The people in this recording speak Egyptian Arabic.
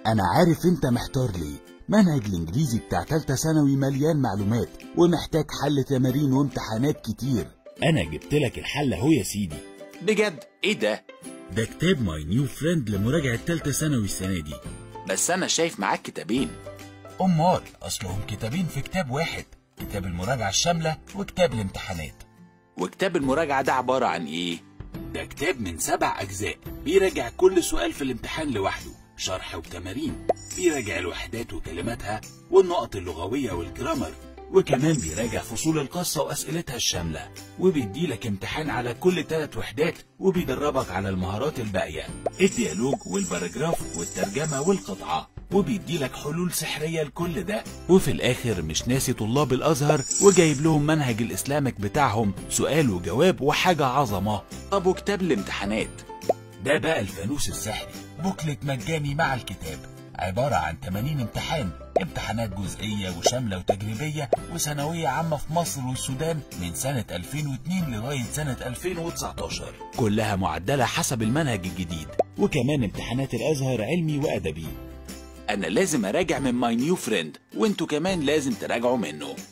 أنا عارف أنت محتار ليه منهج الإنجليزي بتاع تالتة ثانوي مليان معلومات ومحتاج حل تمارين وامتحانات كتير انا جبت لك الحل اهو يا سيدي بجد ايه ده ده كتاب ماي نيو فريند لمراجعة تالتة ثانوي السنة دي بس انا شايف معاك كتابين أمال أصلهم كتابين في كتاب واحد كتاب المراجعة الشاملة وكتاب الامتحانات وكتاب المراجعة ده عبارة عن ايه ده كتاب من سبع أجزاء بيراجع كل سؤال في الامتحان لوحده شرح وتمارين بيراجع الوحدات وكلماتها والنقط اللغوية والجرامر وكمان بيراجع فصول القصة وأسئلتها الشاملة وبيديلك امتحان على كل ثلاث وحدات وبيدربك على المهارات الباقية الديالوج والباراجراف والترجمة والقطعة وبيديلك حلول سحرية لكل ده وفي الآخر مش ناسي طلاب الأزهر وجايب لهم منهج الإسلامك بتاعهم سؤال وجواب وحاجة عظمة طب وكتاب الامتحانات ده بقى الفانوس السحري بوكلت مجاني مع الكتاب عبارة عن 80 امتحان امتحانات جزئية وشاملة وتجريبية وثانوية عامة في مصر والسودان من سنة 2002 لغاية سنة 2019 كلها معدلة حسب المنهج الجديد وكمان امتحانات الأزهر علمي وأدبي انا لازم اراجع من ماي نيو فريند وانتوا كمان لازم تراجعوا منه